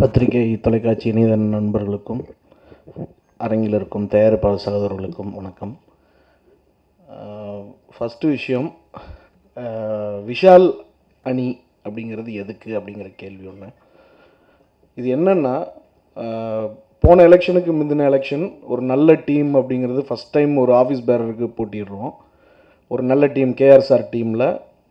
பத்திரிகை தொலைக்காட்சி இணைய நண்பர்களுக்கும் அரங்கில் இருக்கும் தயாரிப்பாளர் சகோதரர்களுக்கும் வணக்கம் ஃபஸ்ட்டு விஷயம் ஆஹ் விஷால் அணி அப்படிங்கிறது எதுக்கு அப்படிங்கிற கேள்வி ஒன்று இது என்னென்னா போன எலெக்ஷனுக்கு முந்தின எலெக்ஷன் ஒரு நல்ல டீம் அப்படிங்கிறது ஃபஸ்ட் டைம் ஒரு ஆஃபீஸ் பேரருக்கு போட்டிடுறோம் ஒரு நல்ல டீம் கேஆர்எஸ்ஆர் டீமில்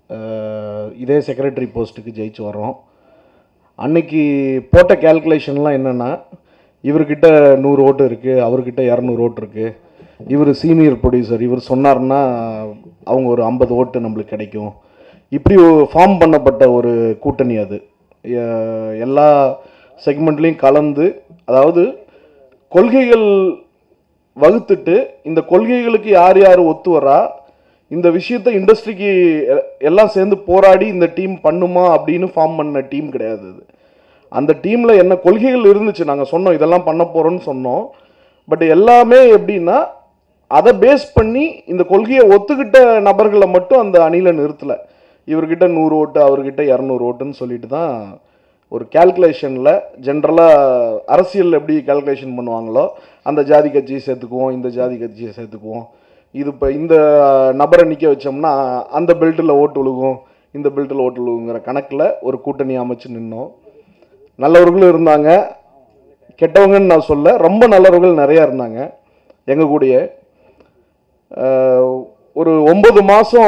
இதே செக்ரட்டரி போஸ்ட்டுக்கு ஜெயிச்சு வர்றோம் அன்னைக்கு போட்ட கேல்குலேஷன்லாம் என்னென்னா இவர்கிட்ட நூறு ஓட்டு இருக்குது அவர்கிட்ட இரநூறு ஓட்டு இருக்குது இவர் சீனியர் ப்ரொடியூசர் இவர் சொன்னார்னா அவங்க ஒரு ஐம்பது ஓட்டு நம்மளுக்கு கிடைக்கும் இப்படி ஃபார்ம் பண்ணப்பட்ட ஒரு கூட்டணி அது எ- எல்லா செக்மெண்ட்லேயும் கலந்து அதாவது கொள்கைகள் வகுத்துட்டு இந்த கொள்கைகளுக்கு யார் யார் ஒத்து வரா இந்த விஷயத்தை இண்டஸ்ட்ரிக்கு எல்லாம் சேர்ந்து போராடி இந்த டீம் பண்ணுமா அப்படின்னு ஃபார்ம் பண்ண டீம் கிடையாது அது அந்த டீமில் என்ன கொள்கைகள் இருந்துச்சு நாங்கள் சொன்னோம் இதெல்லாம் பண்ண போகிறோம்னு சொன்னோம் பட் எல்லாமே எப்படின்னா அதை பேஸ் பண்ணி இந்த கொள்கையை ஒத்துக்கிட்ட நபர்களை மட்டும் அந்த அணியில் நிறுத்தலை இவர்கிட்ட நூறு ஓட்டு அவர்கிட்ட இரநூறு ஓட்டுன்னு சொல்லிட்டு தான் ஒரு கேல்குலேஷனில் ஜென்ரலாக அரசியல் எப்படி கேல்குலேஷன் பண்ணுவாங்களோ அந்த ஜாதி கட்சியை சேர்த்துக்குவோம் இந்த ஜாதி கட்சியை சேர்த்துக்குவோம் இது இப்போ இந்த நபரை நிற்க வச்சோம்னா அந்த பெல்ட்டில் ஓட்டு விழுகும் இந்த பெல்ட்டில் ஓட்டு விழுகுங்கிற கணக்கில் ஒரு கூட்டணி அமைச்சு நின்னோம் நல்லவர்களும் இருந்தாங்க கெட்டவங்கன்னு நான் சொல்ல ரொம்ப நல்லவர்கள் நிறையா இருந்தாங்க எங்கள் கூடயே ஆஹ், ஒரு ஒன்பது மாதம்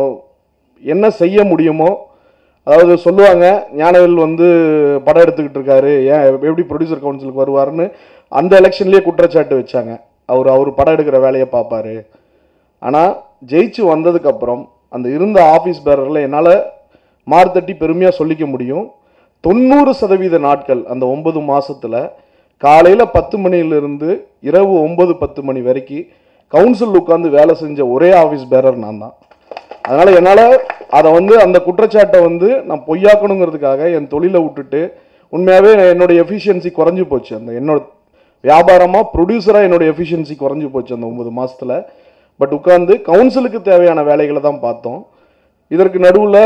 என்ன செய்ய முடியுமோ அதாவது சொல்லுவாங்க ஞானவேல் வந்து படம் எடுத்துக்கிட்டு இருக்காரு ஏன் எப்படி ப்ரொடியூசர் கவுன்சிலுக்கு வருவாருன்னு அந்த எலெக்ஷன்லேயே குற்றச்சாட்டு வச்சாங்க அவர் அவர் படம் எடுக்கிற வேலையை பார்ப்பாரு ஆனால் ஜெயிச்சு வந்ததுக்கப்புறம் அந்த இருந்த ஆஃபீஸ் பேரரில் என்னால் மார்த்தட்டி பெருமையாக சொல்லிக்க முடியும் தொண்ணூறு சதவீத நாட்கள் அந்த ஒன்பது மாசத்துல காலையில் பத்து மணியிலிருந்து இரவு ஒன்பது பத்து மணி வரைக்கும் கவுன்சில் உட்காந்து வேலை செஞ்ச ஒரே ஆஃபீஸ் பேரர் நான் தான் அதனால் என்னால் அதை வந்து அந்த குற்றச்சாட்டை வந்து நான் பொய்யாக்கணுங்கிறதுக்காக என் தொழிலை விட்டுட்டு உண்மையாகவே என்னோட எஃபிஷியன்சி குறைஞ்சு போச்சு அந்த என்னோட வியாபாரமாக ப்ரொடியூசராக என்னோட எஃபிஷியன்சி குறைஞ்சு போச்சு அந்த ஒன்பது மாசத்துல பட் உட்காந்து கவுன்சிலுக்கு தேவையான வேலைகளை தான் பார்த்தோம் இதற்கு நடுவில்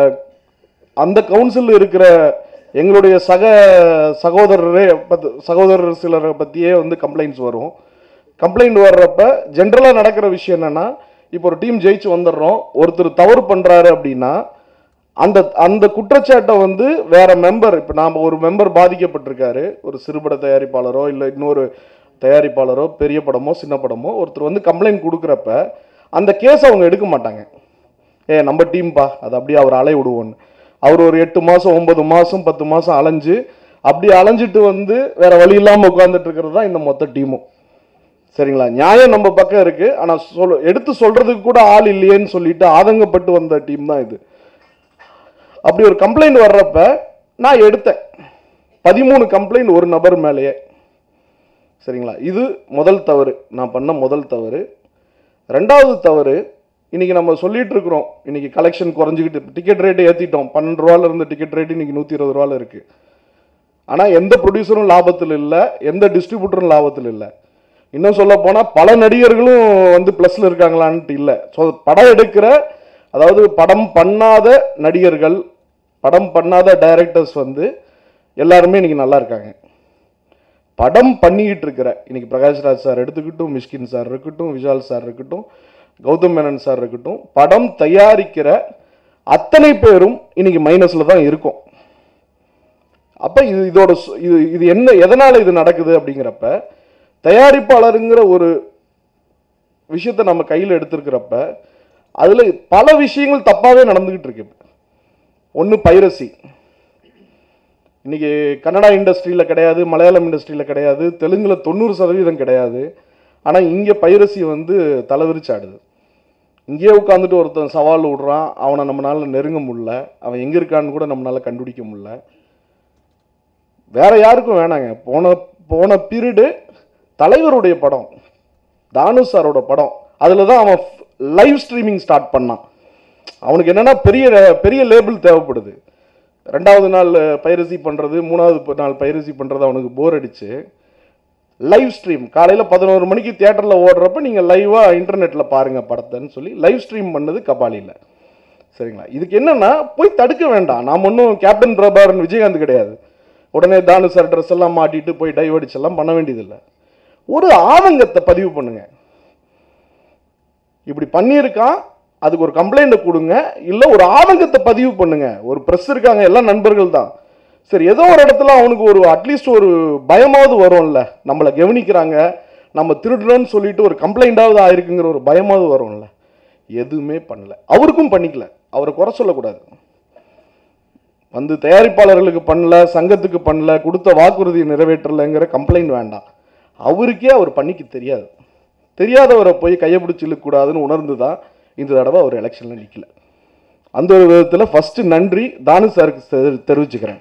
அந்த கவுன்சில் இருக்கிற எங்களுடைய சக சகோதரரே பத்து சகோதரர் சிலரை பற்றியே வந்து கம்ப்ளைண்ட்ஸ் வரும் கம்ப்ளைண்ட் வர்றப்ப ஜென்ரலாக நடக்கிற விஷயம் என்னன்னா இப்போ ஒரு டீம் ஜெயிச்சு வந்துடுறோம் ஒருத்தர் தவறு பண்ணுறாரு அப்படின்னா அந்த அந்த குற்றச்சாட்டை வந்து வேற மெம்பர் இப்போ நாம் ஒரு மெம்பர் பாதிக்கப்பட்டிருக்காரு ஒரு சிறுபட தயாரிப்பாளரோ இல்லை இன்னொரு தயாரிப்பாளரோ பெரிய படமோ சின்ன படமோ ஒருத்தர் வந்து கம்ப்ளைண்ட் கொடுக்குறப்ப அந்த கேஸ் அவங்க எடுக்க மாட்டாங்க ஏ நம்ம டீம்பா அது அப்படியே அவர் அலைய விடுவோன்னு அவர் ஒரு எட்டு மாதம் ஒன்பது மாதம் பத்து மாதம் அலைஞ்சு அப்படி அலைஞ்சிட்டு வந்து வேற வழி இல்லாமல் உட்காந்துட்டு இருக்கிறது தான் இந்த மொத்த டீமும் சரிங்களா நியாயம் நம்ம பக்கம் இருக்கு ஆனால் சொல் எடுத்து சொல்றதுக்கு கூட ஆள் இல்லையேன்னு சொல்லிட்டு ஆதங்கப்பட்டு வந்த டீம் தான் இது அப்படி ஒரு கம்ப்ளைண்ட் வர்றப்ப நான் எடுத்தேன் பதிமூணு கம்ப்ளைண்ட் ஒரு நபர் மேலேயே சரிங்களா இது முதல் தவறு நான் பண்ண முதல் தவறு ரெண்டாவது தவறு இன்னைக்கு நம்ம சொல்லிட்டு இருக்கிறோம் இன்னைக்கு கலெக்ஷன் குறைஞ்சிக்கிட்டு டிக்கெட் ரேட்டு ஏற்றிட்டோம் பன்னெண்டு ரூபால இருந்த டிக்கெட் ரேட் இன்னைக்கு நூற்றி இருபது ரூபால இருக்கு ஆனால் எந்த ப்ரொடியூசரும் லாபத்தில் இல்லை எந்த டிஸ்ட்ரிபியூட்டரும் லாபத்தில் இல்லை இன்னும் சொல்ல போனால் பல நடிகர்களும் வந்து ப்ளஸில் இருக்காங்களான்ட்டு இல்லை ஸோ படம் எடுக்கிற அதாவது படம் பண்ணாத நடிகர்கள் படம் பண்ணாத டைரக்டர்ஸ் வந்து எல்லாருமே இன்னைக்கு நல்லா இருக்காங்க படம் பண்ணிக்கிட்டு இருக்கிற இன்னைக்கு பிரகாஷ்ராஜ் சார் எடுத்துக்கிட்டும் மிஷ்கின் சார் இருக்கட்டும் விஷால் சார் இருக்கட்டும் கௌதம் மேனன் சார் இருக்கட்டும் படம் தயாரிக்கிற அத்தனை பேரும் இன்னைக்கு மைனஸில் தான் இருக்கும் அப்போ இது இதோட சு- இது இது என்ன எதனால் இது நடக்குது அப்படிங்கிறப்ப தயாரிப்பாளருங்கிற ஒரு விஷயத்தை நம்ம கையில் எடுத்திருக்கிறப்ப அதில் பல விஷயங்கள் தப்பாகவே நடந்துக்கிட்டு இருக்கு ஒன்று பைரசி இன்னைக்கு கன்னடா இண்டஸ்ட்ரியில் கிடையாது மலையாளம் இண்டஸ்ட்ரியில் கிடையாது தெலுங்குல தொண்ணூறு சதவீதம் கிடையாது ஆனால் இங்கே பைரசி வந்து தலைவிரிச்சாடுது இங்கேயே உட்காந்துட்டு ஒருத்தன் சவால் விடுறான் அவனை நம்மளால நெருங்க முடியல அவன் எங்கே இருக்கான்னு கூட நம்மளால கண்டுபிடிக்க முடியல வேற யாருக்கும் வேணாங்க போன போன பீரியடு தலைவருடைய படம் தானு சாரோட படம் அதில் தான் அவன் லைவ் ஸ்ட்ரீமிங் ஸ்டார்ட் பண்ணான் அவனுக்கு என்னன்னா பெரிய பெரிய லேபிள் தேவைப்படுது ரெண்டாவது நாள் பைரசி பண்ணுறது மூணாவது ப- நாள் பைரசி பண்ணுறது அவனுக்கு போர் அடிச்சு லைவ் ஸ்ட்ரீம் காலையில் பதினோரு மணிக்கு தியேட்டரில் ஓடுறப்ப நீங்கள் லைவாக இன்டர்நெட்டில் பாருங்கள் படத்தைன்னு சொல்லி லைவ் ஸ்ட்ரீம் பண்ணது கபாலியில் சரிங்களா இதுக்கு என்னன்னா போய் தடுக்க வேண்டாம் நாம் ஒன்றும் கேப்டன் பிரபாகரன் விஜயகாந்த் கிடையாது உடனே தானு சார் ட்ரெஸ் எல்லாம் மாட்டிட்டு போய் டைவர்டிச்சு எல்லாம் பண்ண வேண்டியதில்லை ஒரு ஆதங்கத்தை பதிவு பண்ணுங்க இப்படி பண்ணியிருக்கான் அதுக்கு ஒரு கம்ப்ளைண்ட் கொடுங்க இல்லை ஒரு ஆதங்கத்தை பதிவு பண்ணுங்க ஒரு ப்ரெஸ் இருக்காங்க எல்லாம் நண்பர்கள் தான் சரி ஏதோ ஒரு இடத்துல அவனுக்கு ஒரு அட்லீஸ்ட் ஒரு பயமாவது வரும்ல நம்மளை கவனிக்கிறாங்க நம்ம திருடுறோன்னு சொல்லிட்டு ஒரு கம்ப்ளைண்டாவது ஆயிருக்குங்கிற ஒரு பயமாவது வரும்ல எதுவுமே பண்ணல அவருக்கும் பண்ணிக்கல அவரை குறை சொல்லக்கூடாது வந்து தயாரிப்பாளர்களுக்கு பண்ணல சங்கத்துக்கு பண்ணல கொடுத்த வாக்குறுதியை நிறைவேற்றலைங்கிற கம்ப்ளைண்ட் வேண்டாம் அவருக்கே அவர் பண்ணிக்க தெரியாது தெரியாதவரை போய் கையை பிடிச்சி இழுக்கக்கூடாதுன்னு உணர்ந்து தான் இந்த தடவை அவர் எலெக்ஷனில் நிற்கல அந்த ஒரு விதத்தில் ஃபஸ்ட்டு நன்றி தானு சாருக்கு தெரி- தெரிவிச்சுக்கிறேன்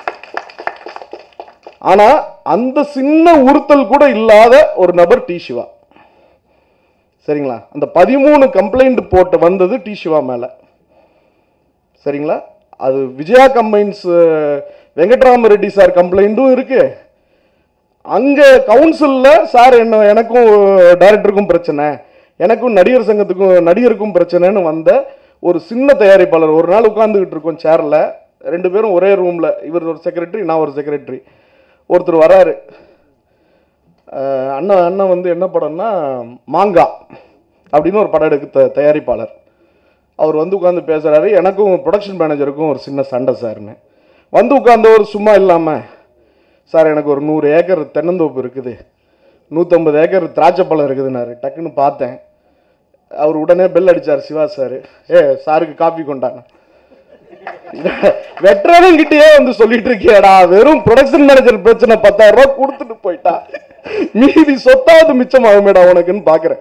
ஆனால் அந்த சின்ன உறுத்தல் கூட இல்லாத ஒரு நபர் டி சிவா சரிங்களா அந்த பதிமூணு கம்ப்ளைண்ட் போட்டு வந்தது டி சிவா மேலே சரிங்களா அது விஜயா கம்பைன்ஸ் வெங்கட்ராம ரெட்டி சார் கம்ப்ளைண்ட்டும் இருக்கு அங்க கவுன்சில்ல சார் என்ன எனக்கும் டைரக்டருக்கும் பிரச்சனை எனக்கும் நடிகர் சங்கத்துக்கும் நடிகருக்கும் பிரச்சனைன்னு வந்த ஒரு சின்ன தயாரிப்பாளர் ஒரு நாள் உட்காந்துக்கிட்டு இருக்கோம் சேர்ல ரெண்டு பேரும் ஒரே ரூம்ல இவர் ஒரு செக்ரட்டரி நான் ஒரு செக்ரட்டரி ஒருத்தர் வராரு அஹ் அண்ணன் அண்ணன் வந்து என்ன படம்னா மாங்கா அப்படின்னு ஒரு படம் எடுக்க த- தயாரிப்பாளர் அவர் வந்து உட்காந்து பேசுறாரு எனக்கும் ப்ரொடக்ஷன் மேனேஜருக்கும் ஒரு சின்ன சண்டை சார்னு வந்து உட்காந்தவர் சும்மா இல்லாமல் சார் எனக்கு ஒரு நூறு ஏக்கர் தென்னந்தோப்பு இருக்குது நூற்றம்பது ஏக்கர் திராட்சைப்பழம் இருக்குதுன்னாரு டக்குன்னு பார்த்தேன் அவர் உடனே பெல் அடிச்சார் சிவா சார் ஏ சாருக்கு காப்பி கொண்டாங்க வெற்றனும் கிட்டயே வந்து சொல்லிட்டு இருக்கியடா வெறும் ப்ரொடக்ஷன் மேனேஜர் பிரச்சனை பத்தாயிரம் ரூபாய் கொடுத்துட்டு போயிட்டா மீதி சொத்தாவது மிச்சமாகுமேடா உனக்குன்னு பார்க்குறேன்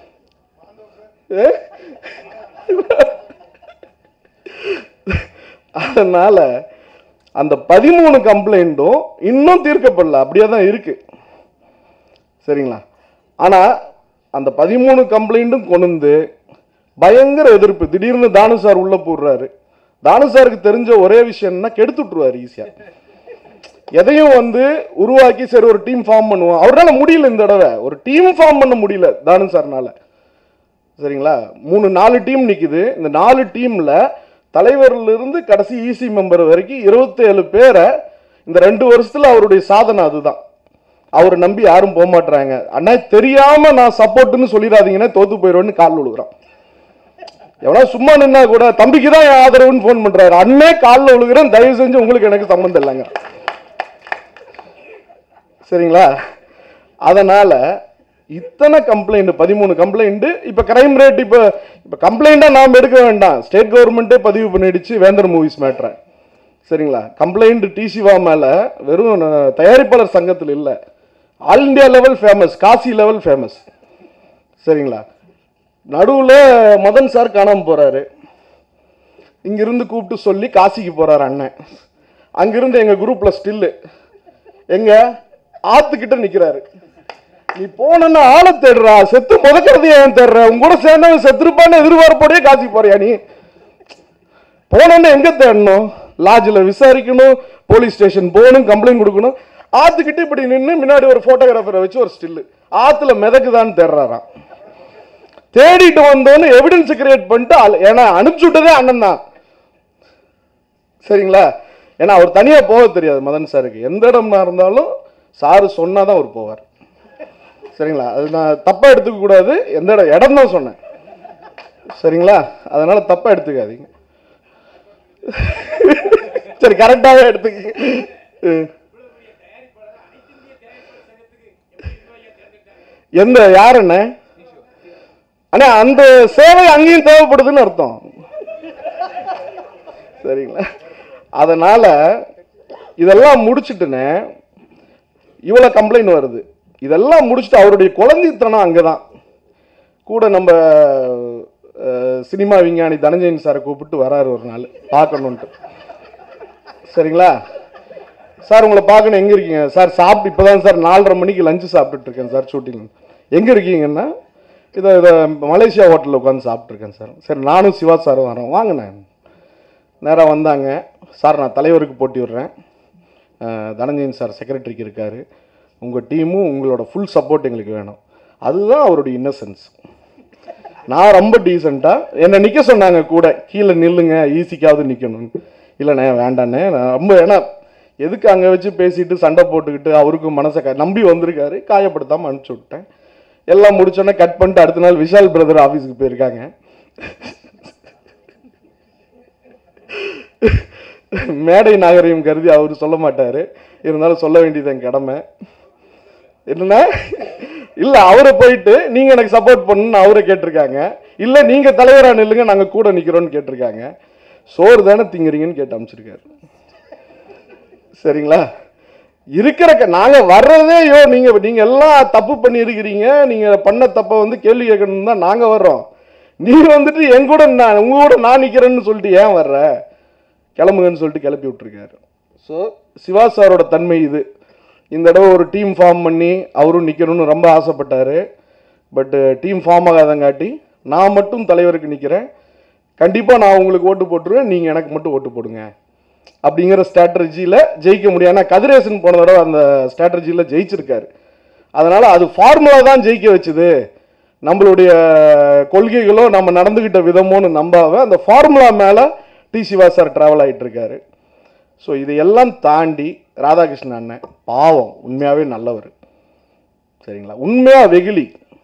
அதனால அந்த பதிமூணு கம்ப்ளைண்ட்டும் இன்னும் தீர்க்கப்படல அப்படியே தான் இருக்கு சரிங்களா ஆனா அந்த பதிமூணு கம்ப்ளைண்ட்டும் கொண்டு வந்து பயங்கர எதிர்ப்பு திடீர்னு தானு சார் உள்ள போடுறாரு தானு சாருக்கு தெரிஞ்ச ஒரே விஷயம்னா கெடுத்து விட்டுருவாரு ஈஸியா எதையும் வந்து உருவாக்கி சரி ஒரு டீம் ஃபார்ம் பண்ணுவோம் அவரால முடியல இந்த தடவை ஒரு டீம் ஃபார்ம் பண்ண முடியல தானு சார்னால சரிங்களா மூணு நாலு டீம் நிக்குது இந்த நாலு டீம்ல தலைவர்ல இருந்து கடைசி ஈசி மெம்பர் வரைக்கும் 27 பேரை இந்த ரெண்டு வருஷத்துல அவருடைய சாதனை அதுதான் அவரை நம்பி யாரும் போக மாட்றாங்க அண்ணா தெரியாம நான் சப்போர்ட்னு சொல்லிடாதீங்கன்னா தோத்து போயிடுவேன்னு கால் விழுகுறான் எவனா சும்மா நின்னா கூட தம்பிக்கு தான் என் ஆதரவுன்னு ஃபோன் பண்றாரு அண்ணே காலில் விழுகிறேன் தயவு செஞ்சு உங்களுக்கு எனக்கு சம்மந்தம் இல்லைங்க சரிங்களா அதனால இத்தனை கம்ப்ளைண்ட் பதிமூணு கம்ப்ளைண்ட் இப்ப கிரைம் ரேட் இப்ப இப்ப கம்ப்ளைண்டா நாம் எடுக்க வேண்டாம் ஸ்டேட் கவர்மெண்ட்டே பதிவு பண்ணிடுச்சு வேந்தர் மூவிஸ் மேட்ரை சரிங்களா கம்ப்ளைண்ட் டிசிவா மேல வெறும் ந- தயாரிப்பாளர் சங்கத்தில் இல்ல all India level famous Kasi level famous சரிங்களா நடுவுல மதன் சார் காணாம போறாரு இங்கிருந்து கூப்பிட்டு சொல்லி காசிக்கு போறாரு அண்ணன் அங்கிருந்து எங்க குரூப்ல ஸ்டில்லு எங்க ஆத்துக்கிட்ட நிக்கிறாரு நீ போனன்னா ஆளை தேடுறா செத்து முதக்கிறது ஏன் தேடுற உங்க கூட சேர்ந்தவன் செத்துருப்பான்னு எதிர்பார்ப்போடயே காசி போறியா நீ போனோன்னு எங்க தேடணும் லாட்ஜில் விசாரிக்கணும் போலீஸ் ஸ்டேஷன் போகணும் கம்ப்ளைண்ட் கொடுக்கணும் ஆத்துக்கிட்ட இப்படி நின்று முன்னாடி ஒரு போட்டோகிராஃபரை வச்சு ஒரு ஸ்டில்லு ஆத்துல மிதக்குதான்னு தேடுறாராம் தேடிட்டு வந்தோன்னு எவிடன்ஸ் கிரியேட் பண்ணிட்டு ஆளு- ஏன்னா அனுப்பிச்சு விட்டதே அண்ணன் தான் சரிங்களா ஏன்னா அவர் தனியா போக தெரியாது மதன் சாருக்கு எந்த இடம்னா இருந்தாலும் சாரு சொன்னாதான் அவர் போவார் சரிங்களா அது நான் தப்பா எடுத்துக்க கூடாது எந்த இடம் இடம் தான் சொன்னேன் சரிங்களா அதனால தப்பா எடுத்துக்காதீங்க சரி கரெக்டாகவே எடுத்துக்க எந்த யார் அண்ணே அண்ணா அந்த சேவை அங்கேயும் தேவைப்படுதுன்னு அர்த்தம் சரிங்களா அதனால இதெல்லாம் முடிச்சிட்டுனே இவ்வளோ கம்ப்ளைண்ட் வருது இதெல்லாம் முடிச்சுட்டு அவருடைய குழந்தைத்தனம் அங்கே தான் கூட நம்ம அஹ், சினிமா விஞ்ஞானி தனஞ்சயன் சாரை கூப்பிட்டு வராரு ஒரு நாள் பார்க்கணுன்ட்டு சரிங்களா சார் உங்களை பார்க்கணும் எங்கே இருக்கீங்க சார் சாப்பிட்டு இப்போ தான் சார் நாலரை மணிக்கு லஞ்சு சாப்பிட்டுட்டு இருக்கேன் சார் ஷூட்டிங் எங்கே இருக்கீங்கன்னா இதை இதை மலேசியா ஹோட்டலில் உட்காந்து சாப்பிட்ருக்கேன் சார் சரி நானும் சிவா சாரும் வரோம் வாங்கினேன் நேராக வந்தாங்க சார் நான் தலைவருக்கு போட்டி விடுறேன் அஹ், தனஞ்சயன் சார் செக்ரட்டரிக்கு இருக்கார் உங்கள் டீமும் உங்களோட ஃபுல் சப்போர்ட் எங்களுக்கு வேணும் அதுதான் அவருடைய இன்னசென்ஸ் நான் ரொம்ப டீசெண்டாக என்னை நிற்க சொன்னாங்க கூட கீழே நில்லுங்க ஈஸிக்காவது நிற்கணும்னு இல்லைண்ணே வேண்டாண்ணே நான் ரொம்ப ஏன்னா எதுக்கு அங்கே வச்சு பேசிட்டு சண்டை போட்டுக்கிட்டு அவருக்கும் மனசை க நம்பி வந்திருக்காரு காயப்படுத்தாமல் அனுப்பிச்சி விட்டேன் எல்லாம் முடிச்சோன்னே கட் பண்ணிட்டு அடுத்த நாள் விஷால் பிரதர் ஆஃபீஸுக்கு போயிருக்காங்க மேடை நாகரிகம் கருதி அவர் சொல்ல மாட்டார் இருந்தாலும் சொல்ல வேண்டியது என் கடமை என்னன்னா இல்ல அவரை போயிட்டு நீங்க எனக்கு சப்போர்ட் பண்ணுன்னு அவரை கேட்டிருக்காங்க இல்ல நீங்க தலைவரா நில்லுங்க நாங்க கூட நிக்கிறோம்னு கேட்டிருக்காங்க சோறு தானே திங்குறீங்கன்னு கேட்டு அமைச்சிருக்காரு சரிங்களா இருக்கிற க- நாங்க வர்றதே யோ நீங்க நீங்க எல்லாம் தப்பு பண்ணி இருக்கிறீங்க நீங்க பண்ண தப்ப வந்து கேள்வி கேட்கணும் தான் நாங்க வர்றோம் நீ வந்துட்டு என் கூட நான் உங்க கூட நான் நிக்கிறேன்னு சொல்லிட்டு ஏன் வர்ற கிளம்புங்கன்னு சொல்லிட்டு கிளப்பி விட்டுருக்காரு ஸோ சிவா சாரோட தன்மை இது இந்த தடவை ஒரு டீம் ஃபார்ம் பண்ணி அவரும் நிற்கணும்னு ரொம்ப ஆசைப்பட்டாரு பட்டு டீம் ஃபார்ம் ஆகாதங்காட்டி நான் மட்டும் தலைவருக்கு நிற்கிறேன் கண்டிப்பாக நான் உங்களுக்கு ஓட்டு போட்டுருவேன் நீங்கள் எனக்கு மட்டும் ஓட்டு போடுங்க அப்படிங்கிற ஸ்ட்ராட்டஜியில் ஜெயிக்க முடியும் ஏன்னா கதிரேசன் போன தடவை அந்த ஸ்ட்ராட்டஜியில் ஜெயிச்சிருக்காரு அதனால் அது ஃபார்முலா தான் ஜெயிக்க வச்சுது நம்மளுடைய கொள்கைகளோ நம்ம நடந்துக்கிட்ட விதமோன்னு நம்பாம அந்த ஃபார்முலா மேலே டி சிவா சார் ட்ராவல் ஆகிட்டு இருக்காரு ஸோ இதையெல்லாம் தாண்டி ராதாகிருஷ்ணன் அண்ணன் பாவம் உண்மையாகவே நல்லவர் சரிங்களா உண்மையாக வெகுளி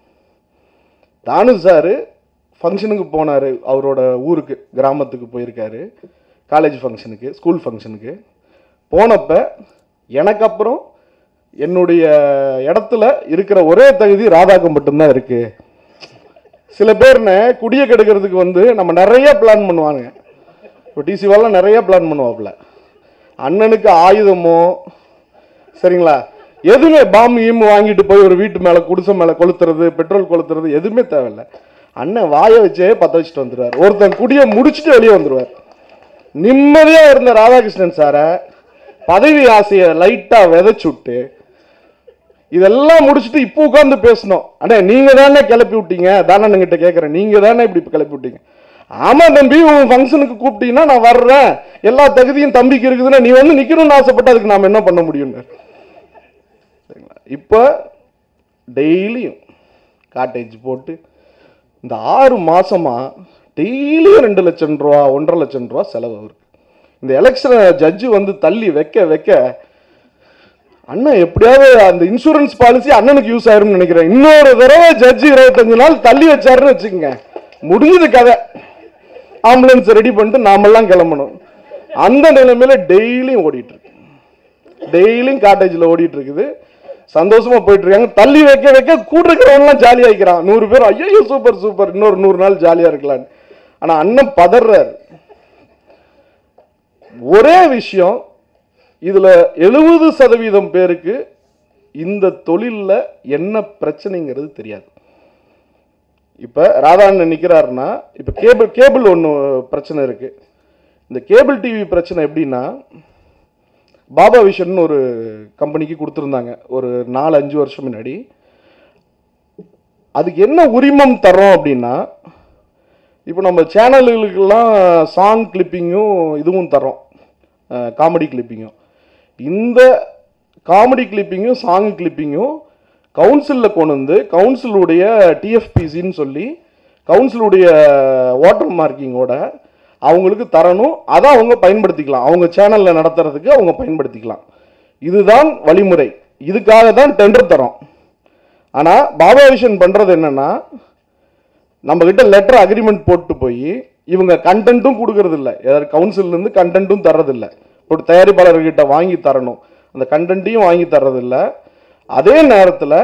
தானு சார் ஃபங்க்ஷனுக்கு போனார் அவரோட ஊருக்கு கிராமத்துக்கு போயிருக்காரு காலேஜ் ஃபங்க்ஷனுக்கு ஸ்கூல் ஃபங்க்ஷனுக்கு போனப்ப எனக்கு அப்புறம் என்னுடைய இடத்துல இருக்கிற ஒரே தகுதி ராதாக்கு மட்டும்தான் இருக்கு சில பேர்னு குடியை கெடுக்கிறதுக்கு வந்து நம்ம நிறைய பிளான் பண்ணுவாங்க இப்போ டிசிவாலாம் நிறைய பிளான் பண்ணுவாப்புல அண்ணனுக்கு ஆயுதமோ சரிங்களா எதுவுமே பாம்பு ஈம்பு வாங்கிட்டு போய் ஒரு வீட்டு மேலே குடிசை மேலே கொளுத்துறது பெட்ரோல் கொளுத்துறது எதுவுமே தேவையில்ல அண்ணன் வாயை வச்சே பற்ற வச்சுட்டு வந்துடுவார் ஒருத்தன் குடியை முடிச்சுட்டு வெளியே வந்துடுவார் நிம்மதியாக இருந்த ராதாகிருஷ்ணன் சாரை பதவி ஆசையை லைட்டாக விதைச்சு விட்டு இதெல்லாம் முடிச்சுட்டு இப்போ உட்காந்து பேசணும் அண்ணே நீங்க தானே கிளப்பி விட்டீங்க தானே கிட்ட கேட்குறேன் நீங்க தானே இப்படி கிளப்பி விட்டீங்க ஆமா தம்பி உன் ஃபங்க்ஷனுக்கு கூப்பிட்டீங்கன்னா நான் வர்றேன் எல்லா தகுதியும் தம்பிக்கு இருக்குதுன்னா நீ வந்து நிக்கணும்னு ஆசைப்பட்டு அதுக்கு நாம என்ன பண்ண முடியும்னு சரிங்களா இப்போ டெய்லியும் காட்டேஜ் போட்டு இந்த ஆறு மாசமா டெய்லியும் ரெண்டு லட்சம் ரூபா ஒன்றரை லட்சம் ரூபா செலவு அவருக்கு இந்த எலெக்ஷனை ஜட்ஜு வந்து தள்ளி வைக்க வைக்க அண்ணன் எப்படியாவது அந்த இன்சூரன்ஸ் பாலிசி அண்ணனுக்கு யூஸ் ஆயிரும்னு நினைக்கிறேன் இன்னொரு தடவை ஜட்ஜி இருபத்தஞ்சு நாள் தள்ளி வச்சாருன்னு வச்சுக்கோங்க முடிஞ்சது கதை ஆம்புலன்ஸ் ரெடி பண்ணிட்டு நாமெல்லாம் கிளம்பணும் அந்த நிலைமையில டெய்லியும் ஓடிட்டு இருக்கு டெய்லியும் காட்டேஜில் ஓடிட்டு இருக்குது சந்தோஷமா போயிட்டு இருக்காங்க தள்ளி வைக்க வைக்க கூட இருக்கிறவங்கலாம் ஜாலியா இருக்கிறான் நூறு பேர் ஐயோ சூப்பர் சூப்பர் இன்னொரு நூறு நாள் ஜாலியா இருக்கலான்னு ஆனா அண்ணன் பதறாரு ஒரே விஷயம் இதுல எழுபது சதவீதம் பேருக்கு இந்த தொழில்ல என்ன பிரச்சனைங்கிறது தெரியாது இப்ப ராதாண்ணன் நிக்கிறாருன்னா இப்ப கேபிள் கேபிள் ஒன்று பிரச்சனை இருக்கு இந்த கேபிள் டிவி பிரச்சனை எப்படின்னா பாபா விஷன் ஒரு கம்பெனிக்கு கொடுத்துருந்தாங்க ஒரு நாலு அஞ்சு வருஷம் முன்னாடி அதுக்கு என்ன உரிமம் தர்றோம் அப்படின்னா இப்போ நம்ம சேனல்களுக்கெல்லாம் சாங் கிளிப்பிங்கும் இதுவும் தரோம் காமெடி கிளிப்பிங்கும் இந்த காமெடி கிளிப்பிங்கும் சாங் கிளிப்பிங்கும் கவுன்சிலில் கொண்டு வந்து கவுன்சிலுடைய டிஎஃபிசின்னு சொல்லி கவுன்சிலுடைய வாட்டர் மார்க்கிங்கோட அவங்களுக்கு தரணும் அதை அவங்க பயன்படுத்திக்கலாம் அவங்க சேனலில் நடத்துறதுக்கு அவங்க பயன்படுத்திக்கலாம் இதுதான் வழிமுறை இதுக்காக தான் டெண்டர் தரோம் ஆனால் பாபா விஷன் பண்ணுறது என்னன்னா நம்ம கிட்ட லெட்டர் அக்ரிமெண்ட் போட்டு போய் இவங்க கண்டென்ட்டும் கொடுக்கறது இல்ல ஏதாவது கவுன்சில்ல இருந்து கண்டென்ட்டும் தர்றதில்ல ஒரு தயாரிப்பாளர்கிட்ட வாங்கி தரணும் அந்த கண்டென்ட்டையும் வாங்கி தர்றதில்ல அதே நேரத்தில்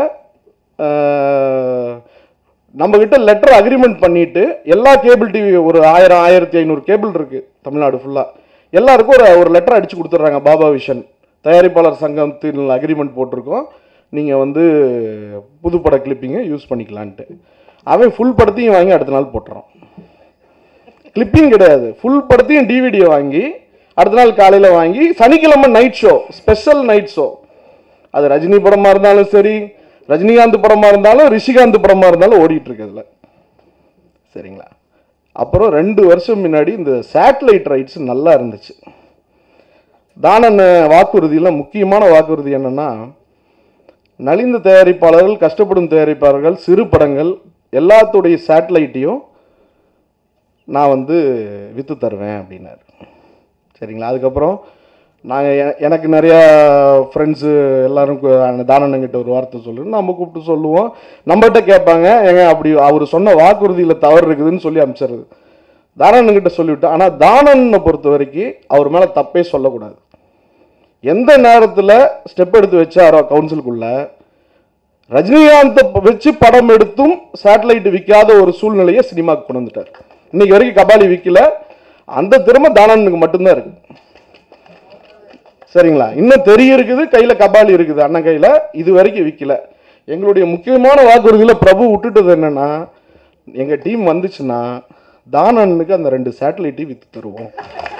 நம்ம கிட்ட லெட்டர் அக்ரிமெண்ட் பண்ணிட்டு எல்லா கேபிள் டிவி ஒரு ஆயிரம் ஆயிரத்தி ஐநூறு கேபிள் இருக்கு தமிழ்நாடு ஃபுல்லா எல்லாருக்கும் ஒரு ஒரு லெட்டர் அடிச்சு கொடுத்துட்றாங்க பாபா விஷன் தயாரிப்பாளர் சங்கத்தில் அக்ரிமெண்ட் போட்டிருக்கோம் நீங்கள் வந்து புதுப்பட கிளிப்பிங்கை யூஸ் பண்ணிக்கலான்ட்டு அவன் ஃபுல் படத்தையும் வாங்கி அடுத்த நாள் போட்டுறான் கிளிப்பிங் கிடையாது ஃபுல் படத்தையும் டிவிடியை வாங்கி அடுத்த நாள் காலையில் வாங்கி சனிக்கிழமை night show special night show அது ரஜினி படமாக இருந்தாலும் சரி ரஜினிகாந்த் படமாக இருந்தாலும் ரிஷிகாந்த் படமாக இருந்தாலும் ஓடிட்டு இருக்கு அதுல சரிங்களா அப்புறம் ரெண்டு வருஷம் முன்னாடி இந்த சேட்டலைட் ரைட்ஸ் நல்லா இருந்துச்சு தானன் வாக்குறுதியில் முக்கியமான வாக்குறுதி என்னன்னா நலிந்த தயாரிப்பாளர்கள் கஷ்டப்படும் தயாரிப்பாளர்கள் சிறு படங்கள் எல்லாத்துடைய சேட்டலைட்டையும் நான் வந்து விற்று தருவேன் அப்படின்னாரு சரிங்களா அதுக்கப்புறம் நாங்கள் எனக்கு நிறையா ஃப்ரெண்ட்ஸு எல்லாரும் கு- அந்த தானண்ணங்கிட்ட ஒரு வார்த்தை சொல்லு நம்ம கூப்பிட்டு சொல்லுவோம் நம்மகிட்ட கேட்பாங்க ஏங்க அப்படி அவர் சொன்ன வாக்குறுதியில் தவறு இருக்குதுன்னு சொல்லி அனுப்பிச்சிடுறது தானண்ணங்கிட்ட சொல்லிவிட்டோம் ஆனால் தானண்ணனை பொறுத்த வரைக்கும் அவர் மேலே தப்பே சொல்லக்கூடாது எந்த நேரத்தில் ஸ்டெப் எடுத்து வச்சாரோ கவுன்சிலுக்குள்ள ரஜினிகாந்தை ப- வச்சு படம் எடுத்தும் சேட்டலைட் விற்காத ஒரு சூழ்நிலையை சினிமாவுக்கு கொண்டு வந்துட்டார் இன்னைக்கு வரைக்கும் கபாலி விற்கல அந்த திறமை தானனுக்கு மட்டும்தான் இருக்கு சரிங்களா இன்னும் தெரிய இருக்குது கையில கபாலி இருக்குது அண்ணன் கையில இது வரைக்கும் விற்கல எங்களுடைய முக்கியமான வாக்குறுதியில பிரபு விட்டுட்டது என்னன்னா எங்க டீம் வந்துச்சுன்னா தானனுக்கு அந்த ரெண்டு சேட்டலைட்டையும் வித்து தருவோம்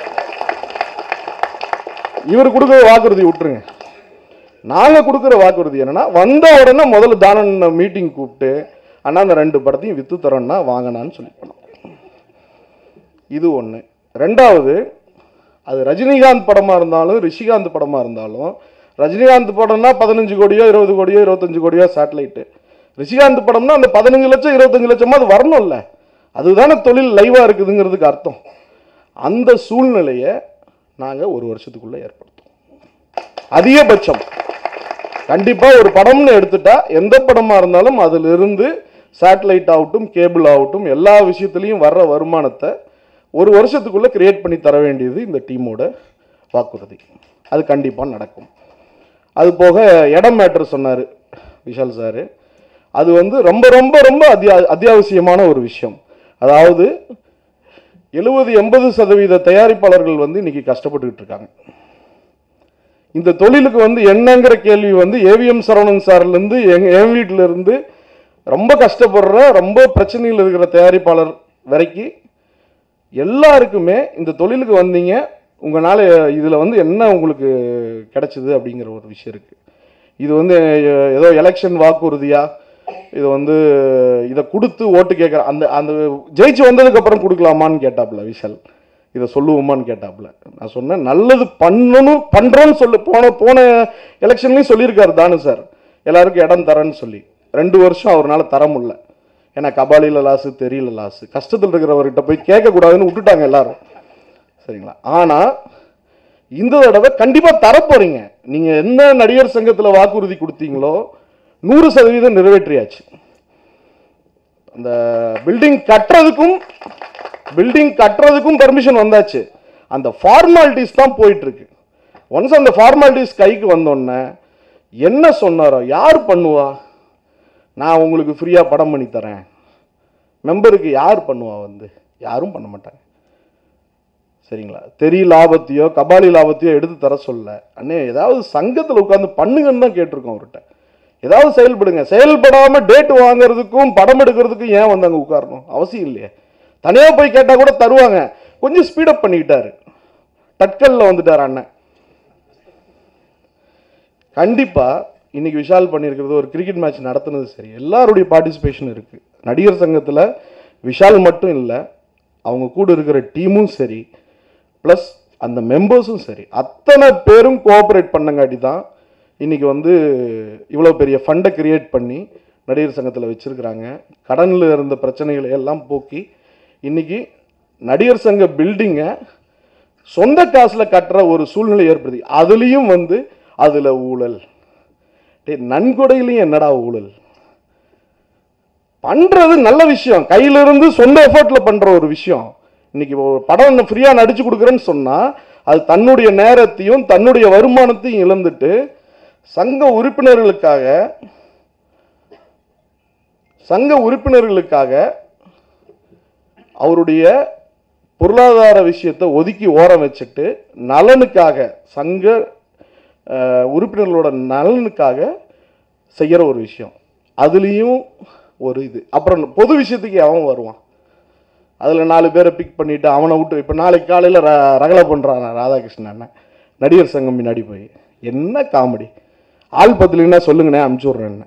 இவர் கொடுக்குற வாக்குறுதி விட்டுருங்க நாங்க கொடுக்குற வாக்குறுதி என்னன்னா வந்த உடனே முதல்ல தானன் மீட்டிங் கூப்பிட்டு அண்ணா அந்த ரெண்டு படத்தையும் வித்து தரோம்னா வாங்கினான்னு சொல்லி போனோம் இது ஒன்று ரெண்டாவது அது ரஜினிகாந்த் படமாக இருந்தாலும் ரிஷிகாந்த் படமாக இருந்தாலும் ரஜினிகாந்த் படம்னா பதினஞ்சு கோடியோ இருபது கோடியோ இருபத்தஞ்சு கோடியோ சேட்டலைட்டு ரிஷிகாந்த் படம்னா அந்த பதினஞ்சு லட்சம் இருபத்தஞ்சு லட்சமா அது வரணும்ல அதுதானே தொழில் லைவாக இருக்குதுங்கிறதுக்கு அர்த்தம் அந்த சூழ்நிலையை நாங்கள் ஒரு வருஷத்துக்குள்ளே ஏற்படுத்துவோம் அதிகபட்சம் கண்டிப்பாக ஒரு படம்னு எடுத்துட்டா எந்த படமாக இருந்தாலும் அதிலிருந்து சேட்டலைட் ஆகட்டும் கேபிள் ஆகட்டும் எல்லா விஷயத்துலையும் வர்ற வருமானத்தை ஒரு வருஷத்துக்குள்ளே கிரியேட் பண்ணி தர வேண்டியது இந்த டீமோட வாக்குறுதி அது கண்டிப்பாக நடக்கும் அது போக இடம் மேட்ரு சொன்னார் விஷால் சார் அது வந்து ரொம்ப ரொம்ப ரொம்ப அத்தியா அத்தியாவசியமான ஒரு விஷயம் அதாவது எழுபது எண்பது சதவீத தயாரிப்பாளர்கள் வந்து இன்னைக்கு கஷ்டப்பட்டுக்கிட்டு இருக்காங்க இந்த தொழிலுக்கு வந்து என்னங்கிற கேள்வி வந்து ஏவிஎம் சரவணன் சார்லேருந்து எங் என் வீட்டில இருந்து ரொம்ப கஷ்டப்படுற ரொம்ப பிரச்சனையில் இருக்கிற தயாரிப்பாளர் வரைக்கும் எல்லாருக்குமே இந்த தொழிலுக்கு வந்தீங்க உங்களால் இதில் வந்து என்ன உங்களுக்கு கிடைச்சிது அப்படிங்கிற ஒரு விஷயம் இருக்குது இது வந்து எ- ஏதோ எலெக்ஷன் வாக்குறுதியா இது வந்து இதை கொடுத்து ஓட்டு கேட்குற அந்த அந்த ஜெயிச்சு வந்ததுக்கப்புறம் கொடுக்கலாமான்னு கேட்டாப்புல விஷால் இதை சொல்லுவோமான்னு கேட்டாப்புல நான் சொன்னேன் நல்லது பண்ணணும் பண்ணுறோன்னு சொல்லு போன போன எலெக்ஷன்லையும் சொல்லியிருக்காரு தானு சார் எல்லாருக்கும் இடம் தரேன்னு சொல்லி ரெண்டு வருஷம் அவர்னால தர முடியல ஏன்னா கபாலியில் லாஸு தெரியல லாஸு கஷ்டத்தில் இருக்கிறவர்கிட்ட போய் கேட்கக்கூடாதுன்னு விட்டுட்டாங்க எல்லாரும் சரிங்களா ஆனால் இந்த தடவை கண்டிப்பாக தரப்போறீங்க நீங்கள் என்ன நடிகர் சங்கத்தில் வாக்குறுதி கொடுத்தீங்களோ நூறு சதவீதம் நிறைவேற்றியாச்சு அந்த பில்டிங் கட்டுறதுக்கும் பில்டிங் கட்டுறதுக்கும் பெர்மிஷன் வந்தாச்சு அந்த ஃபார்மாலிட்டிஸ் தான் போயிட்டு இருக்கு ஒன்ஸ் அந்த ஃபார்மாலிட்டிஸ் கைக்கு வந்தோடனே என்ன சொன்னாரோ யார் பண்ணுவா நான் உங்களுக்கு ஃப்ரீயாக படம் பண்ணி தரேன் மெம்பருக்கு யார் பண்ணுவா வந்து யாரும் பண்ண மாட்டாங்க சரிங்களா தெரி லாபத்தையோ கபாலி லாபத்தையோ எடுத்து தர சொல்ல அண்ணே ஏதாவது சங்கத்தில் உட்காந்து பண்ணுங்கன்னு தான் கேட்டிருக்கோம் அவர்கிட்ட ஏதாவது செயல்படுங்க செயல்படாமல் டேட் வாங்குறதுக்கும் படம் எடுக்கிறதுக்கும் ஏன் வந்து அங்கே உட்காரணும் அவசியம் இல்லையே தனியாக போய் கேட்டால் கூட தருவாங்க கொஞ்சம் ஸ்பீடப் பண்ணிக்கிட்டாரு டட்கல்ல வந்துட்டார் அண்ணன் கண்டிப்பாக இன்னைக்கு விஷால் பண்ணியிருக்கிறது ஒரு கிரிக்கெட் மேட்ச் நடத்துனது சரி எல்லாருடைய பார்ட்டிசிபேஷன் இருக்குது நடிகர் சங்கத்தில் விஷால் மட்டும் இல்லை அவங்க கூட இருக்கிற டீமும் சரி ப்ளஸ் அந்த மெம்பர்ஸும் சரி அத்தனை பேரும் கோஆப்ரேட் பண்ணங்காட்டி தான் இன்னைக்கு வந்து இவ்வளோ பெரிய ஃபண்டை கிரியேட் பண்ணி நடிகர் சங்கத்தில் வச்சுருக்கிறாங்க கடனில் இருந்த பிரச்சனைகளை எல்லாம் போக்கி இன்னைக்கு நடிகர் சங்க பில்டிங்கை சொந்த காசில் கட்டுற ஒரு சூழ்நிலை ஏற்படுது அதுலேயும் வந்து அதில் ஊழல் டேய் நன்கொடையிலையும் என்னடா ஊழல் பண்றது நல்ல விஷயம் கையில இருந்து சொந்த எஃபர்ட்ல பண்ற ஒரு விஷயம் இன்னைக்கு ஒரு படம் ஃப்ரீயா நடிச்சு கொடுக்குறேன்னு சொன்னா அது தன்னுடைய நேரத்தையும் தன்னுடைய வருமானத்தையும் இழந்துட்டு சங்க உறுப்பினர்களுக்காக சங்க உறுப்பினர்களுக்காக அவருடைய பொருளாதார விஷயத்தை ஒதுக்கி ஓரம் வச்சுட்டு நலனுக்காக சங்க அஹ், உறுப்பினர்களோட நலனுக்காக செய்கிற ஒரு விஷயம் அதுலேயும் ஒரு இது அப்புறம் பொது விஷயத்துக்கு அவன் வருவான் அதில் நாலு பேரை பிக் பண்ணிவிட்டு அவனை விட்டு இப்போ நாளைக்கு காலையில் ர ரகலை பண்ணுறான் ராதாகிருஷ்ணன் அண்ணன் நடிகர் சங்கம் முன்னாடி போய் என்ன காமெடி ஆள் பத்தலைன்னா சொல்லுங்கண்ணே அனுப்பிச்சி விட்றேன்னு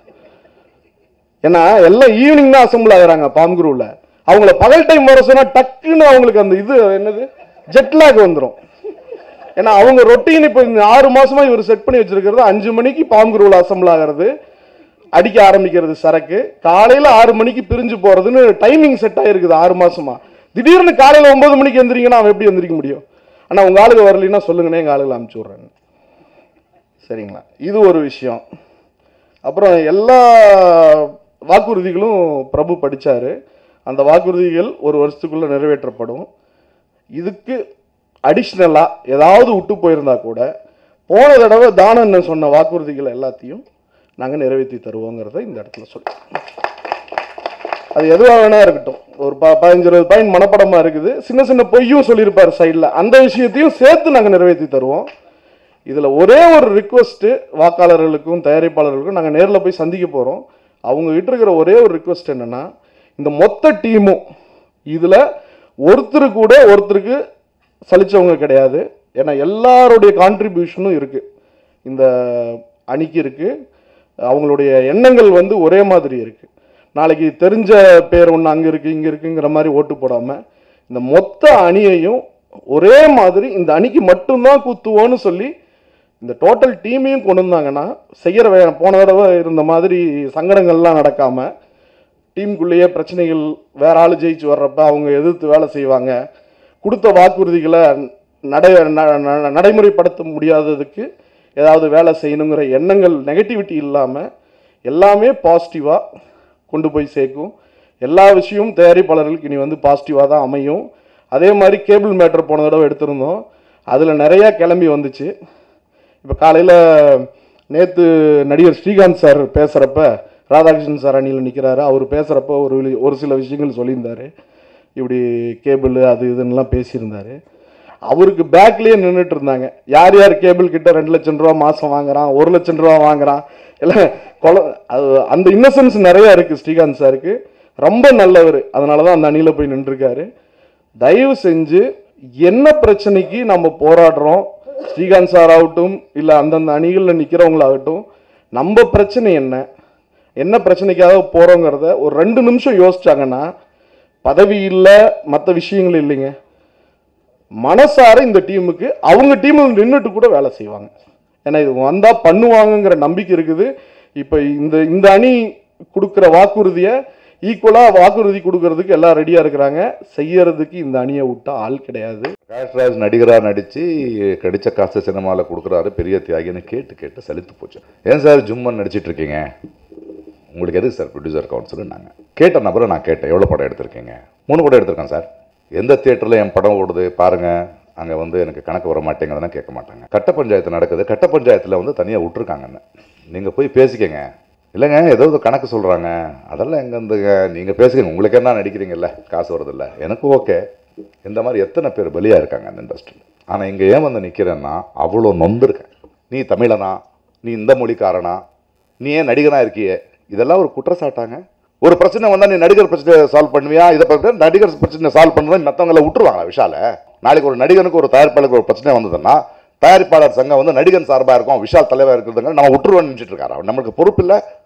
ஏன்னா எல்லாம் ஈவினிங் தான் அசம்பிள் ஆகுறாங்க பாம்குருவில் அவங்கள பகல் டைம் வர சொன்னா டக்குன்னு அவங்களுக்கு அந்த இது என்னது ஜெட்லாக் வந்துடும் ஏன்னா அவங்க ரொட்டீன் இப்போ இந்த ஆறு மாசமா இவர் செட் பண்ணி வச்சிருக்கிறது அஞ்சு மணிக்கு பாம்குருவில் அசம்பிள் ஆகிறது அடிக்க ஆரம்பிக்கிறது சரக்கு காலையில ஆறு மணிக்கு பிரிஞ்சு போறதுன்னு டைமிங் செட் ஆயிருக்குது ஆறு மாசமா திடீர்னு காலையில ஒன்பது மணிக்கு எந்திரிங்கன்னா அவன் எப்படி எந்திரிக்க முடியும் ஆனால் உங்கள் ஆளுங்க வரலைன்னா சொல்லுங்கண்ணே எங்கள் ஆளுகளை அனுப்பிச்சி விட்றேன்னு சரிங்களா இது ஒரு விஷயம் அப்புறம் எல்லா வாக்குறுதிகளும் பிரபு படிச்சாரு அந்த வாக்குறுதிகள் ஒரு வருஷத்துக்குள்ளே நிறைவேற்றப்படும் இதுக்கு அடிஷ்னலாக ஏதாவது விட்டு போயிருந்தா கூட போன தடவை தானண்ணன் சொன்ன வாக்குறுதிகள் எல்லாத்தையும் நாங்கள் நிறைவேற்றி தருவோங்கிறத இந்த இடத்துல சொல்லி அது எதுவாக வேணா இருக்கட்டும் ஒரு ப பதினஞ்சு இருபது பாயிண்ட் மனப்படமாக இருக்குது சின்ன சின்ன பொய்யும் சொல்லியிருப்பார் சைடில் அந்த விஷயத்தையும் சேர்த்து நாங்கள் நிறைவேற்றி தருவோம் இதில் ஒரே ஒரு ரிக்வஸ்ட்டு வாக்காளர்களுக்கும் தயாரிப்பாளர்களுக்கும் நாங்கள் நேரில் போய் சந்திக்க போகிறோம் அவங்க கிட்ட இருக்கிற ஒரே ஒரு ரிக்வஸ்ட் என்னென்னா இந்த மொத்த டீமும் இதில் ஒருத்தர் கூட ஒருத்தருக்கு சலிச்சவங்க கிடையாது ஏன்னா எல்லாருடைய கான்ட்ரிபியூஷனும் இருக்குது இந்த அணிக்கு இருக்குது அவங்களுடைய எண்ணங்கள் வந்து ஒரே மாதிரி இருக்குது நாளைக்கு தெரிஞ்ச பேர் ஒன்று அங்கே இருக்குது இங்கே இருக்குங்கிற மாதிரி ஓட்டு போடாமல் இந்த மொத்த அணியையும் ஒரே மாதிரி இந்த அணிக்கு மட்டும்தான் குத்துவோன்னு சொல்லி இந்த டோட்டல் டீமையும் கொண்டு வந்தாங்கன்னா செய்கிற வே போன தடவை இருந்த மாதிரி சங்கடங்கள்லாம் நடக்காமல் டீமுக்குள்ளேயே பிரச்சனைகள் வேற ஆள் ஜெயிச்சு வர்றப்ப அவங்க எதிர்த்து வேலை செய்வாங்க கொடுத்த வாக்குறுதிகளை நடை ந- ந- நடைமுறைப்படுத்த முடியாததுக்கு ஏதாவது வேலை செய்யணுங்கிற எண்ணங்கள் நெகட்டிவிட்டி இல்லாமல் எல்லாமே பாசிட்டிவாக கொண்டு போய் சேர்க்கும் எல்லா விஷயமும் தயாரிப்பாளர்களுக்கு இனி வந்து பாசிட்டிவாக தான் அமையும் அதே மாதிரி கேபிள் மேட்டர் போன தடவை எடுத்திருந்தோம் அதில் நிறையா கிளம்பி வந்துச்சு இப்போ காலையில் நேற்று நடிகர் ஸ்ரீகாந்த் சார் பேசுகிறப்ப ராதாகிருஷ்ணன் சார் அணியில் நிற்கிறாரு அவர் பேசுகிறப்ப ஒரு வி- ஒரு சில விஷயங்கள் சொல்லியிருந்தாரு இப்படி கேபிள் அது இதுன்னெலாம் பேசியிருந்தாரு அவருக்கு பேக்லேயே நின்றுட்டு இருந்தாங்க யார் யார் கேபிள் கிட்ட ரெண்டு லட்சம் ரூபா மாதம் வாங்குறான் ஒரு லட்சம் ரூபா வாங்குறான் எல்லாம் கொல அது அந்த இன்னசென்ஸ் நிறையா இருக்குது ஸ்ரீகாந்த் சாருக்கு ரொம்ப நல்லவர் அதனால தான் அந்த அணியில் போய் நின்றுருக்காரு தயவு செஞ்சு என்ன பிரச்சனைக்கு நம்ம போராடுறோம் ஸ்ரீகாந்த் சார் ஆகட்டும் இல்லை அந்தந்த அணிகளில் நிற்கிறவங்களாகட்டும் நம்ம பிரச்சனை என்ன என்ன பிரச்சனைக்காக போகிறோங்கிறத ஒரு ரெண்டு நிமிஷம் யோசிச்சாங்கன்னா பதவி இல்லை மற்ற விஷயங்கள் இல்லைங்க மனசார இந்த டீமுக்கு அவங்க டீமில் நின்றுட்டு கூட வேலை செய்வாங்க ஏன்னா இது வந்தால் பண்ணுவாங்கங்கிற நம்பிக்கை இருக்குது இப்போ இந்த இந்த அணி கொடுக்குற வாக்குறுதியை ஈக்குவலாக வாக்குறுதி கொடுக்கறதுக்கு எல்லாம் ரெடியாக இருக்கிறாங்க செய்யறதுக்கு இந்த அணியை விட்டா ஆள் கிடையாது பிரகாஷ்ராஜ் நடிகராக நடித்து கடிச்ச காசு சினிமாவில் கொடுக்குறாரு பெரிய தியாகின்னு கேட்டு கேட்டு சலித்து போச்சு ஏன் சார் ஜும்மன் நடிச்சிட்டு இருக்கீங்க உங்களுக்கு எதுக்கு சார் ப்ரொடியூசர் கவுன்சில் நாங்கள் கேட்ட நபரை நான் கேட்டேன் எவ்வளோ படம் எடுத்திருக்கீங்க மூணு படம் எடுத்திருக்கேன் சார் எந்த தியேட்டரில் என் படம் ஓடுது பாருங்கள் அங்கே வந்து எனக்கு கணக்கு வர மாட்டேங்குதுன்னா கேட்க மாட்டாங்க கட்ட பஞ்சாயத்து நடக்குது கட்ட பஞ்சாயத்தில் வந்து தனியாக விட்டுருக்காங்கன்னு நீங்கள் போய் பேசிக்கங்க இல்லைங்க ஏதோ ஒரு கணக்கு சொல்கிறாங்க அதெல்லாம் எங்கேருந்துங்க நீங்கள் பேசுங்க உங்களுக்கு என்ன நடிக்கிறீங்கல்ல காசு வருதில்ல எனக்கு ஓகே இந்த மாதிரி எத்தனை பேர் பலியாக இருக்காங்க அந்த இண்டஸ்ட்ரியில் ஆனால் இங்கே ஏன் வந்து நிற்கிறேன்னா அவ்வளோ நொந்திருக்கேன் நீ தமிழனா நீ இந்த மொழிக்காரனா நீ ஏன் நடிகனாக இருக்கியே இதெல்லாம் ஒரு குற்றச்சாட்டாங்க ஒரு பிரச்சனை வந்தால் நீ நடிகர் பிரச்சனையை சால்வ் பண்ணுவியா இதை பற்றி நடிகர் பிரச்சனை சால்வ் பண்ணுறது மற்றவங்கள விட்டுருவாங்களா விஷால நாளைக்கு ஒரு நடிகனுக்கு ஒரு தயாரிப்பாளருக்கு ஒரு பிரச்சனை வந்ததுன்னா தயாரிப்பாளர் சங்கம் வந்து நடிகன் சார்பாக இருக்கும் விஷால் தலைவர் இருக்கிறதுங்க நம்ம விட்டுருவோம்னு நினச்சிட்டு இருக்காரு அவர் நம்மளுக்கு பொறுப்பு இல்லை